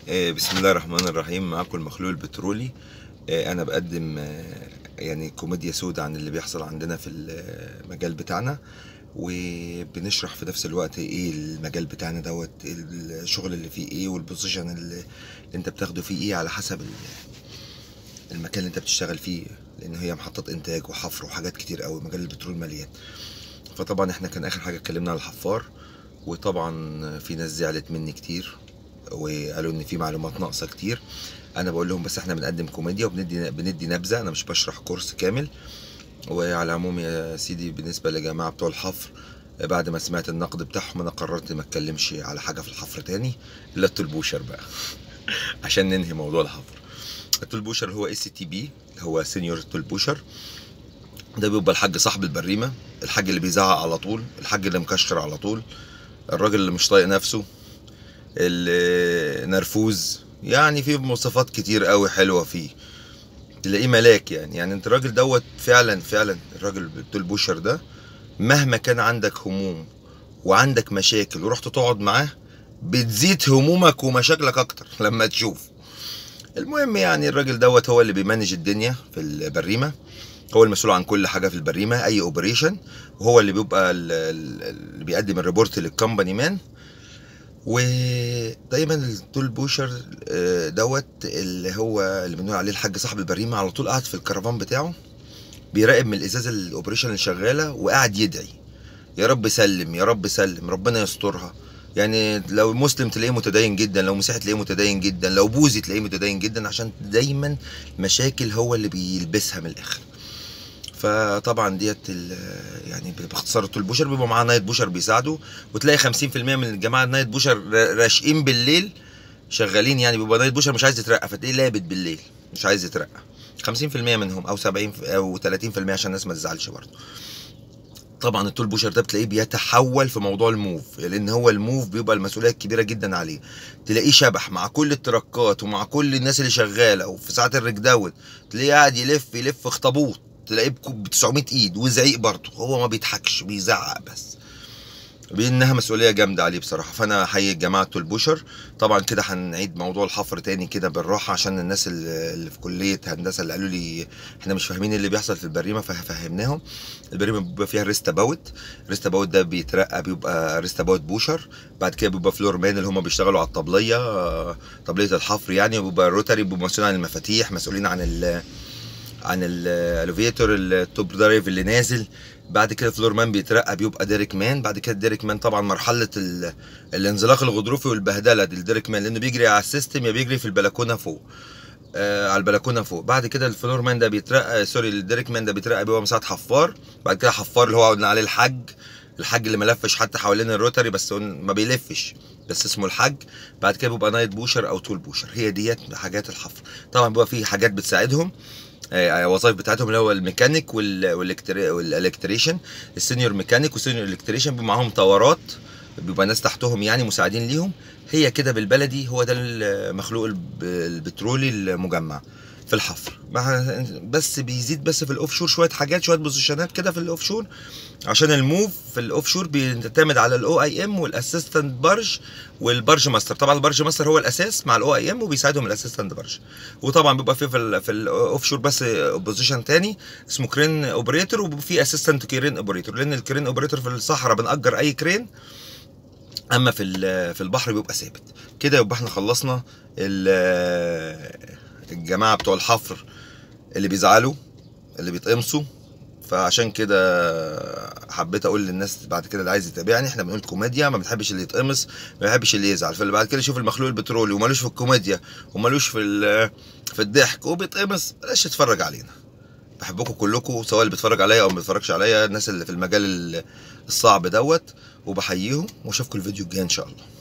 آه، بسم الله الرحمن الرحيم معاكم المخلوق البترولي آه، انا بقدم آه، يعني كوميديا سودة عن اللي بيحصل عندنا في المجال بتاعنا وبنشرح في نفس الوقت ايه المجال بتاعنا دوت الشغل اللي فيه ايه والبوزيشن اللي اللي انت بتاخده فيه ايه على حسب ال- المكان اللي انت بتشتغل فيه لان هي محطات انتاج وحفر وحاجات كتير قوي مجال البترول مليان فطبعا احنا كان اخر حاجه اتكلمنا على الحفار وطبعا في ناس زعلت مني كتير وقالوا ان في معلومات ناقصه كتير انا بقول لهم بس احنا بنقدم كوميديا وبندي بندي نبذه انا مش بشرح كورس كامل وعلى العموم يا سيدي بالنسبه لجماعه بتوع الحفر بعد ما سمعت النقد بتاعهم انا قررت ما اتكلمش على حاجه في الحفر تاني الا التلبوشر بقى عشان ننهي موضوع الحفر التلبوشر هو اس تي بي هو سينيور تلبوشر ده بيبقى الحاج صاحب البريمه الحاج اللي بيزعق على طول الحاج اللي مكشر على طول الراجل اللي مش طايق نفسه النرفوز يعني في مواصفات كتير قوي حلوه فيه تلاقيه ملاك يعني يعني انت الراجل دوت فعلا فعلا الراجل بتاع البوشر ده مهما كان عندك هموم وعندك مشاكل ورحت تقعد معاه بتزيد همومك ومشاكلك اكتر لما تشوف المهم يعني الراجل دوت هو اللي بيمانج الدنيا في البريمه هو المسؤول عن كل حاجه في البريمه اي اوبريشن وهو اللي بيبقى ال- ال- اللي بيقدم الريبورت للكومباني مان ودايما التول بوشر آه، دوت اللي هو اللي بنقول عليه الحاج صاحب البريمه على طول قاعد في الكرفان بتاعه بيراقب من الازازه الاوبريشن اللي شغاله وقاعد يدعي يا رب سلم يا رب سلم ربنا يسترها يعني لو مسلم تلاقيه متدين جدا لو مسيحي تلاقيه متدين جدا لو بوذي تلاقيه متدين جدا عشان دايما مشاكل هو اللي بيلبسها من الاخر فطبعا ديت ال- يعني باختصار التول بوشر بيبقى معاه نايت بوشر بيساعده وتلاقي 50% من الجماعه النايت بوشر را- راشقين بالليل شغالين يعني بيبقى نايت بوشر مش عايز يترقى فتلاقيه لابد بالليل مش عايز يترقى 50% منهم او 70 ف- او 30% عشان الناس ما تزعلش برضه طبعا التول بوشر ده بتلاقيه بيتحول في موضوع الموف لان هو الموف بيبقى المسؤوليه الكبيره جدا عليه تلاقيه شبح مع كل التركات ومع كل الناس اللي شغاله وفي ساعات الريك داون تلاقيه قاعد يلف يلف اخطبوط تلاقيه ب 900 ايد وزعيق برضه هو ما بيضحكش بيزعق بس بانها مسؤوليه جامده عليه بصراحه فانا احيي جماعه تول بوشر طبعا كده هنعيد موضوع الحفر تاني كده بالراحه عشان الناس اللي اللي في كليه هندسه اللي قالوا لي احنا مش فاهمين اللي بيحصل في البريمه ففهمناهم البريمه بيبقى فيها ريست باوت ريست باوت ده بيترقى بيبقى ريست باوت بوشر بعد كده بيبقى فلور مان اللي هم بيشتغلوا على الطبليه آه، طبليه الحفر يعني وبيبقى روتاري بيبقى مسؤول عن المفاتيح مسؤولين عن ال عن الالوفيتور التوب درايف اللي نازل بعد كده فلور مان بيترقى بيبقى ديريك مان بعد كده ديريك مان طبعا مرحله ال... الانزلاق الغضروفي والبهدله دي الديريك مان لانه بيجري على السيستم يا بيجري في البلكونه فوق آه على البلكونه فوق بعد كده الفلور مان ده بيترقى سوري الديريك مان ده بيترقى بيبقى مساعد حفار بعد كده حفار اللي هو قلنا عليه الحاج الحاج اللي ملفش حتى حوالين الروتري بس هو ما بيلفش بس اسمه الحاج بعد كده بيبقى نايت بوشر او تول بوشر هي ديت حاجات الحفر طبعا بيبقى في حاجات بتساعدهم آه، وظائف بتاعتهم اللي هو الميكانيك وال- والإلكتري- والالكتريشن السينيور ميكانيك والسينيور الكتريشن بيبقى معاهم طورات بيبقى ناس تحتهم يعني مساعدين ليهم هي كده بالبلدي هو ده المخلوق الب- البترولي المجمع في الحفر مع بس بيزيد بس في الاوف شور شويه حاجات شويه بوزيشنات كده في الاوف شور عشان الموف في الاوف شور بيعتمد على الاو اي ام والاسيستنت بارج والبارج ماستر طبعا البارج ماستر هو الاساس مع الاو اي ام وبيساعدهم الاسيستنت بارج وطبعا بيبقى في في, ال- في الاوف شور بس بوزيشن تاني اسمه كرين اوبريتور وفي اسيستنت كرين اوبريتور لان الكرين اوبريتور في الصحراء بنأجر اي كرين اما في ال- في البحر بيبقى ثابت كده يبقى احنا خلصنا ال- الجماعه بتوع الحفر اللي بيزعلوا اللي بيتقمصوا فعشان كده حبيت اقول للناس بعد كده اللي عايز يتابعني احنا بنقول كوميديا ما بنحبش اللي يتقمص ما بنحبش اللي يزعل فاللي بعد كده يشوف المخلوق البترولي ومالوش في الكوميديا ومالوش في ال- في الضحك وبيتقمص بلاش يتفرج علينا بحبكم كلكم سواء اللي بيتفرج عليا او ما بيتفرجش عليا الناس اللي في المجال ال- الصعب دوت وبحييهم واشوفكم الفيديو الجاي ان شاء الله